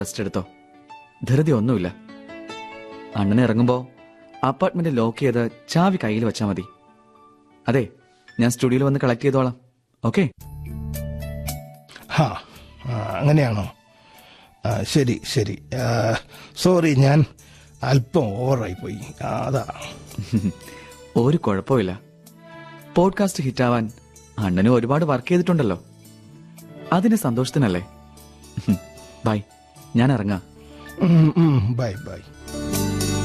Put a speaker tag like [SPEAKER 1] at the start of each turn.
[SPEAKER 1] rest എടുത്തോ ധൃതി ഒന്നുമില്ല അണ്ണനെ ഇറങ്ങുമ്പോ അപ്പാർട്ട്മെന്റ് ലോക്ക് ചെയ്ത് ചാവി കയ്യിൽ വെച്ചാ മതി അതെ ഞാൻ സ്റ്റുഡിയോയിൽ വന്ന് കളക്ട് ചെയ്തോളാം ഓക്കെ
[SPEAKER 2] ഹാ ആ, അങ്ങനെയാണോ ആ, ശരി ശരി ആ, സോറി ഞാൻ അല്പം ഓവറായി പോയി ആ, അതാ
[SPEAKER 1] ഒരു കുഴപ്പമില്ല പോഡ്കാസ്റ്റ് ഹിറ്റാവാൻ അണ്ണനും ഒരുപാട് വർക്ക് ചെയ്തിട്ടുണ്ടല്ലോ അതിന് സന്തോഷത്തിനല്ലേ ബൈ ഞാൻ ഇറങ്ങാം
[SPEAKER 2] ഉം, ഉം, ബൈ ബൈ